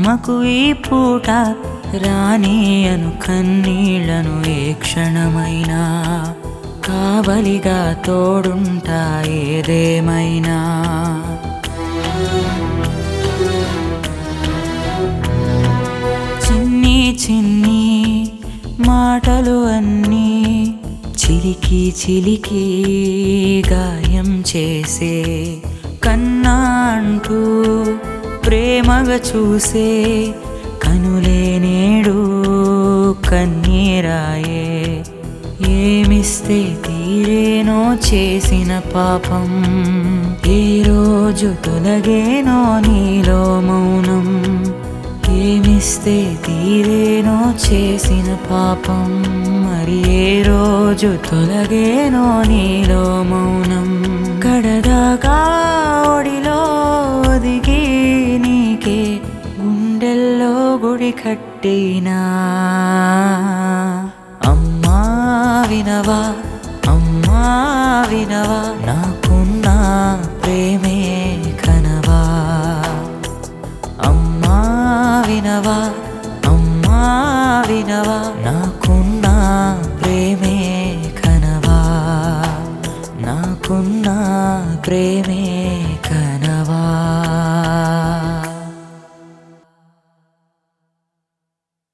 సుమకు ఈ పూట రానియను కన్నీళ్లను ఏ క్షణమైనా కావలిగా తోడుంటా ఏదేమైనా చిన్ని చిన్ని మాటలు అన్నీ చిలికి చిలికి గాయం చేసే కన్నా అంటూ ప్రేమగా చూసే కనులే నేడు కన్నీరాయే ఏమిస్తే తీరేనో చేసిన పాపం ఏ రోజు తొలగేనో నీలో మౌనం ఏమిస్తే తీరేనో చేసిన పాపం మరి ఏ రోజు తొలగేనో నీలో మౌనం కడదాకా ఒడిలో ఒదిగి నీకే గుండెల్లో గుడి కట్టినా అమ్మా వినవా అమ్మా వినవా నాకున్న ప్రేమే కనవా అమ్మా వినవా అమ్మా వినవా నాకున్న ప్రేమే కనవా నాకున్న ప్రేమే